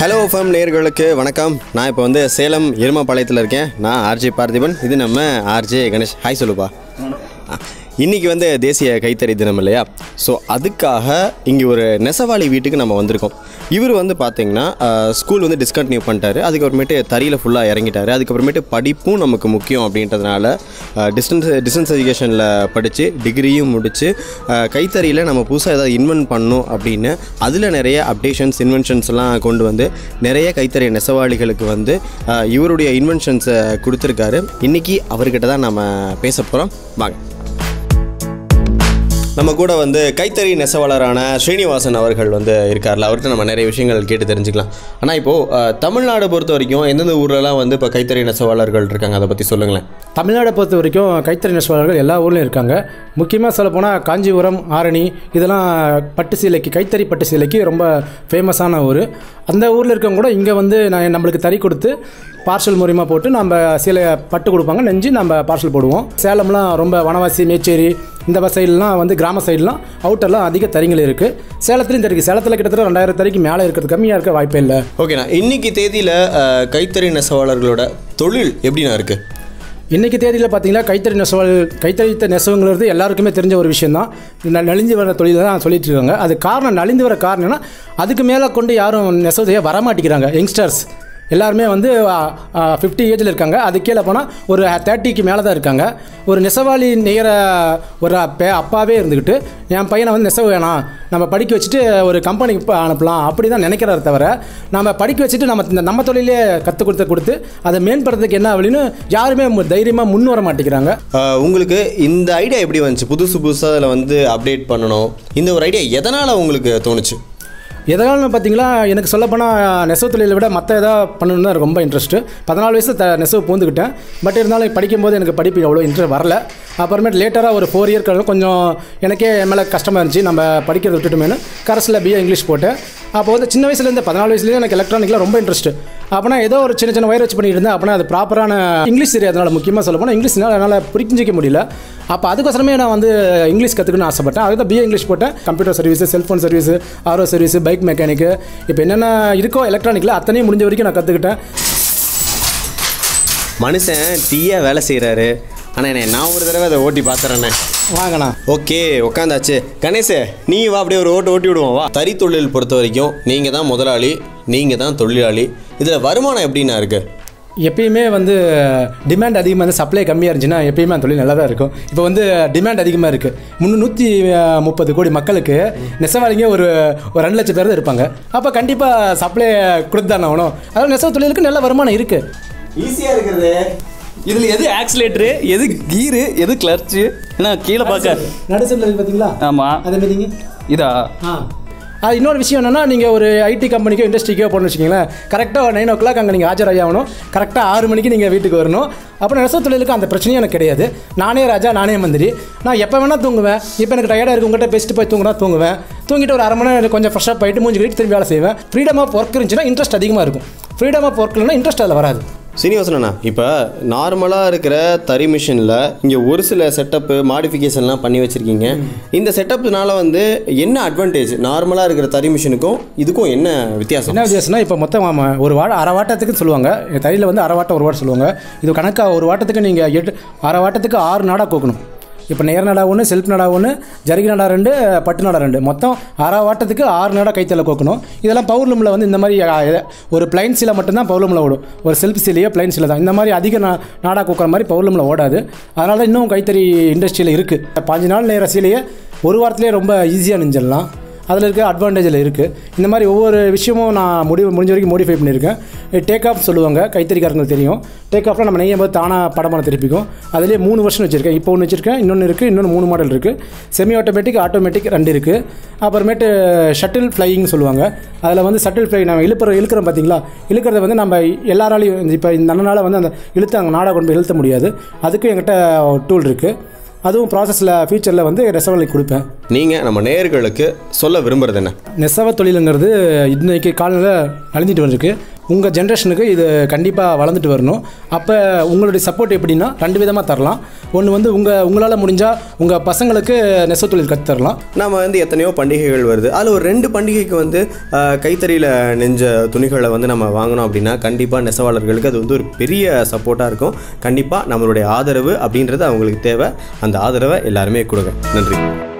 hello ஃபம் நேயர்களுக்கு வணக்கம் நான் இப்போ வந்து சேலம் எருமபாளையத்தில் இருக்கேன் நான் ஆர்ஜே பார்த்திபன் இது நம்ம ஆர்ஜே கணேஷ் ஹாய் சொல்லுப்பா ஆ, இன்னைக்கு வந்து தேசிய கைத்தறி தினம் இல்லையா ஸோ அதுக்காக இங்கே ஒரு நெசவாளி வீட்டுக்கு நம்ம வந்திருக்கோம் இவர் வந்து பார்த்தீங்கன்னா ஸ்கூல் வந்து டிஸ்கண்டினியூ பண்ணிட்டாரு அதுக்கப்புறமேட்டு தறியில் ஃபுல்லாக இறங்கிட்டாரு அதுக்கப்புறமேட்டு படிப்பும் நமக்கு முக்கியம் அப்படின்றதுனால டிஸ்டன்ஸ் டிஸ்டன்ஸ் எஜுகேஷனில் படித்து டிகிரியும் முடித்து கைத்தறியில் நம்ம புதுசாக ஏதாவது இன்வென்ட் பண்ணணும் அப்படின்னு அதில் நிறைய அப்டேஷன்ஸ் இன்வென்ஷன்ஸ்லாம் கொண்டு வந்து நிறைய கைத்தறி நெசவாளிகளுக்கு வந்து அஹ், இவருடைய இன்வென்ஷன்ஸை கொடுத்துருக்காரு இன்றைக்கி அவர்கிட்ட தான் நம்ம பேச போகிறோம் வாங்க நம்ம கூட வந்து கைத்தறி நெசவாளரான ஸ்ரீனிவாசன் அவர்கள் வந்து இருக்கார்ல அவர்கிட்ட நம்ம நிறைய விஷயங்கள் கேட்டு தெரிஞ்சுக்கலாம் ஆனால் இப்போது தமிழ்நாடு பொறுத்த வரைக்கும் எந்தெந்த ஊர்லலாம் வந்து இப்போ கைத்தறி நெசவாளர்கள் இருக்காங்க அதை பற்றி சொல்லுங்களேன் தமிழ்நாடை பொறுத்த வரைக்கும் கைத்தறி நெசவாளர்கள் எல்லா ஊர்லேயும் இருக்காங்க முக்கியமாக சொல்லப்போனால் காஞ்சிபுரம் ஆரணி இதெல்லாம் பட்டு சீலைக்கு கைத்தறி பட்டு சீலைக்கு ரொம்ப ஃபேமஸான ஊர் அந்த ஊரில் இருக்கவங்க கூட இங்கே வந்து நான் நம்மளுக்கு தறி கொடுத்து பார்சல் மூலியமா போட்டு நம்ம சீலை பட்டு கொடுப்பாங்க நெஞ்சு நம்ம பார்சல் போடுவோம் சேலம்லாம் ரொம்ப வனவாசி மேச்சேரி இந்த சைட்லாம் வந்து கிராம சைட்லாம் அவுட்டர்லாம் அதிக தறிகள் இருக்குது சேலத்துலையும் தறிக்கு சேலத்தில் கிட்டத்தட்ட ரெண்டாயிரம் தறிக்கு மேலே இருக்கிறது கம்மியாக இருக்க வாய்ப்பே இல்லை ஓகேண்ணா இன்னைக்கு தேதியில் கைத்தறி நெசவாளர்களோட தொழில் எப்படிண்ணா இருக்குது இன்றைக்கி தேதியில் பார்த்தீங்கன்னா கைத்தறி நெசவாள் கைத்தறி நெசவுங்கிறது எல்லாருக்குமே தெரிஞ்ச ஒரு விஷயந்தான் ந- நலிஞ்சு வர தொழில் தான் சொல்லிட்டு இருக்காங்க அது காரணம் நலிந்து வர காரணம்னா அதுக்கு மேலே கொண்டு யாரும் நெசவு செய்ய வரமாட்டேங்கிறாங்க யங்ஸ்டர்ஸ் எல்லாருமே வந்து ஃபிஃப்டி ஏஜில் இருக்காங்க அது கீழே போனால் ஒரு தேர்ட்டிக்கு மேலே தான் இருக்காங்க ஒரு நெசவாளி நெய்கிற ஒரு பே அப்பாவே இருந்துக்கிட்டு என் பையனை வந்து நெசவு வேணாம் நம்ம படிக்க வச்சுட்டு ஒரு கம்பெனிக்கு போ- அனுப்பலாம் அப்படி தான் நினைக்கிறாரு தவிர நம்ம படிக்க வச்சுட்டு நம்ம இந்த நம்ம தொழிலே கற்றுக் கொடுத்து கொடுத்து அதை மேம்படுறதுக்கு என்ன அப்படின்னு யாருமே மு- தைரியமாக முன் வர மாட்டேங்கிறாங்க ஆஹ் உங்களுக்கு இந்த ஐடியா எப்படி வந்துச்சு புதுசு புதுசாக அதில் வந்து அப்டேட் பண்ணணும் இந்த ஒரு ஐடியா எதனால் உங்களுக்கு தோணுச்சு எதனாலும் பார்த்தீங்களா எனக்கு சொல்லப்போனால் நெசவு தொழிலை விட மற்ற எதாவது பண்ணணும்னு தான் எனக்கு ரொம்ப இன்ட்ரெஸ்ட்டு பதினாலு வயசு த நெசவு பூந்துக்கிட்டேன் பட் இருந்தாலும் படிக்கும்போது எனக்கு படிப்பு அவ்வளோ இன்ட்ரெஸ்ட் வரல அப்புறமேட்டு லேட்டராக ஒரு ஃபோர் இயர் கொஞ்சம் எனக்கே என் மேலே கஷ்டமாக இருந்துச்சு நம்ம படிக்கிறத விட்டுட்டுமேனு கரஸில் பிஏ இங்கிலீஷ் போட்டேன் அப்போ வந்து சின்ன வயசுலேருந்து பதினாலு வயசுலேயே எனக்கு எலக்ட்ரானிக்கில் ரொம்ப இன்ட்ரெஸ்ட் அப்போனா ஏதோ ஒரு சின்ன சின்ன வயர் வச்சு பண்ணிட்டு இருந்தேன் அப்போனா அது ப்ராப்பரான இங்கிலீஷ் தெரியாதனால முக்கியமாக சொல்ல போனால் இங்கிலீஷ்னால என்னால் புரிஞ்சிக்க முடியல அப்போ அதுக்கோசரமே நான் வந்து இங்கிலீஷ் கற்றுக்கணும்னு ஆசைப்பட்டேன் அதுக்கு தான் பிஏ இங்கிலீஷ் போட்டேன் computer service cellphone service RO service bike mechanic இப்போ என்னென்ன இருக்கோ எலக்ட்ரானிக்கில் அத்தனையும் முடிஞ்ச வரைக்கும் நான் கற்றுக்கிட்டேன் மனுஷன் டீயாக வேலை செய்கிறாரு ஆனால் என்ன நான் ஒரு தடவை அதை ஓட்டி பார்த்துறேண்ணே வாங்கண்ணா ஓகே உக்காந்தாச்சு கணேஷே நீ வா அப்படியே ஒரு ஓட்டு ஓட்டி விடுவோம் வா தறி தொழில் பொறுத்த வரைக்கும் நீங்கள் தான் முதலாளி நீங்கள் தான் தொழிலாளி இதில் வருமானம் எப்படிண்ணா இருக்குது எப்பயுமே வந்து டிமாண்ட் அதிகமாக இருந்து சப்ளை கம்மியாக இருந்துச்சுன்னா எப்பயுமே அந்த தொழில் நல்லா தான் இருக்கும் இப்போ வந்து டிமாண்ட் அதிகமாக இருக்குது முன்னூ நூற்றி முப்பது கோடி மக்களுக்கு நெசவாளிங்க ஒரு ஒரு ரெண்டு லட்சம் பேர் தான் இருப்பாங்க அப்போ கண்டிப்பாக சப்ளை கொடுத்து தானே ஆகணும் அதனால் நெசவு தொழிலுக்கு நல்ல வருமானம் இருக்குது ஈஸியாக இருக்கிறது இதில் எது ஆக்சிலேட்டரு எது கீரு எது கிளர்ச்சு என்ன கீழே பார்க்க நடுசல் பார்த்தீங்களா ஆமாம் அதே மாதிரிங்க இதா ஆ அது இன்னொரு விஷயம் என்னென்னா நீங்கள் ஒரு ஐடி கம்பெனிக்கோ இண்டஸ்ட்ரிக்கோ போகணும்னு வச்சுக்கோங்களேன் கரெக்டாக நைன் ஓ கிளாக் அங்கே நீங்கள் ஆஜராகணும் கரெக்டாக ஆறு மணிக்கு நீங்கள் வீட்டுக்கு வரணும் அப்புறம் நெசவு தொழிலுக்கு அந்த பிரச்சனையும் எனக்கு கிடையாது நானே ராஜா நானே மந்திரி நான் எப்போ வேணால் தூங்குவேன் இப்போ எனக்கு டயர்டாக இருக்கு உங்கள்கிட்ட பேசிட்டு போய் தூங்குனா தூங்குவேன் தூங்கிட்டு ஒரு அரை மணி நேரம் கொஞ்சம் ஃப்ரெஷ்ஷாக போயிட்டு மூஞ்சி கழிட்டு திரும்பி வேலை செய்வேன் ஃப்ரீடம் ஆஃப் ஒர்க் இருந்துச்சுன்னா இன்ட்ரெஸ்ட் அதிகமாக இருக்கும் ஃப்ரீடம் ஆஃப் ஒர்க் இல்லைன்னா இன்ட்ரெஸ்ட் அதில் வராது சீனிவாசனா இப்போ நார்மலாக இருக்கிற தறி மிஷினில் இங்கே ஒரு சில செட்டப்பு மாடிஃபிகேஷன்லாம் பண்ணி வச்சுருக்கீங்க இந்த செட்டப்னால வந்து என்ன அட்வான்டேஜ் நார்மலாக இருக்கிற தறி மிஷினுக்கும் இதுக்கும் என்ன வித்தியாசம் என்ன வித்தியாசம்னா இப்போ மொத்தம் ஆமா, ஒரு வாட அரை வாட்டத்துக்கு சொல்லுவாங்க தையில் வந்து அரை வாட்டம் ஒரு வாட்டம் சொல்லுவாங்க இது கணக்காக ஒரு வாட்டத்துக்கு நீங்கள் எட்டு அரை வாட்டத்துக்கு ஆறு நாடாக கோக்கணும் இப்போ நேர் நடா ஒன்று செல்ஃப் நடா ஒன்று ஜரிகை நடா ரெண்டு பட்டு நடா ரெண்டு மொத்தம் அரை வாட்டத்துக்கு ஆறு நாடா கைத்தல கோக்கணும் இதெல்லாம் பவுர்லூமில் வந்து இந்த மாதிரி அஹ், எத- ஒரு பிளைன் சீலை மட்டும்தான் பவுர்லூமில் ஓடும் ஒரு செல்ஃப் சீலையோ பிளைன் சீலை தான் இந்த மாதிரி அதிக நா நாடா கோக்கிற மாதிரி பவுர்லூமில் ஓடாது அதனால தான் இன்னும் கைத்தறி இண்டஸ்ட்ரியில் இருக்குது பாஞ்சு நாள் நேர சீலையை ஒரு வாரத்திலே ரொம்ப ஈஸியாக நெஞ்சிடலாம் அதில் இருக்க அட்வான்டேஜில் இருக்குது இந்த மாதிரி ஒவ்வொரு விஷயமும் நான் முடிவு முடிஞ்ச வரைக்கும் மோடிஃபை பண்ணியிருக்கேன் டேக் ஆஃப் சொல்லுவாங்க கைத்தறிக்காரங்களுக்கு தெரியும் டேக் ஆஃப்லாம் நம்ம நெய்யும் போது தானாக படமான திருப்பிக்கும் அதிலே மூணு வருஷம் வச்சுருக்கேன் இப்போ ஒன்று வச்சுருக்கேன் இன்னொன்று இருக்குது இன்னொன்று மூணு மாடல் இருக்குது செமி ஆட்டோமேட்டிக் ஆட்டோமேட்டிக் ரெண்டு இருக்குது அப்புறமேட்டு ஷட்டில் ஃப்ளையிங் சொல்லுவாங்க அதில் வந்து ஷட்டில் ஃப்ளை நம்ம இழுப்புற இழுக்கிறோம் பார்த்தீங்களா இழுக்கிறத வந்து நம்ம எல்லாராலையும் இப்போ இந்த அண்ணனால் வந்து அந்த இழுத்து அங்கே நாடாக கொண்டு போய் இழுத்த முடியாது அதுக்கும் என்கிட்ட டூல் இருக்குது அதுவும் ப்ராசஸில் ஃபியூச்சரில் வந்து ரெசவலை கொடுப்பேன் நீங்கள் நம்ம நேயர்களுக்கு சொல்ல விரும்புறது என்ன நெசவ தொழிலுங்கிறது இன்னைக்கு காலநிலை அழிஞ்சிட்டு வந்திருக்கு உங்கள் ஜென்ரேஷனுக்கு இது கண்டிப்பாக வளர்ந்துட்டு வரணும் அப்போ உங்களுடைய சப்போர்ட் எப்படின்னா ரெண்டு விதமாக தரலாம் ஒன்று வந்து உங்கள் உங்களால் முடிஞ்சால் உங்கள் பசங்களுக்கு நெசவு தொழில் கற்றுத் தரலாம் நம்ம வந்து எத்தனையோ பண்டிகைகள் வருது அதில் ஒரு ரெண்டு பண்டிகைக்கு வந்து ஆஹ், கைத்தறியில் நெஞ்ச துணிகளை வந்து நம்ம வாங்கினோம் அப்படின்னா கண்டிப்பாக நெசவாளர்களுக்கு அது வந்து ஒரு பெரிய சப்போர்ட்டாக இருக்கும் கண்டிப்பாக நம்மளுடைய ஆதரவு அப்படின்றது அவங்களுக்கு தேவை அந்த ஆதரவை எல்லாருமே கொடுங்க நன்றி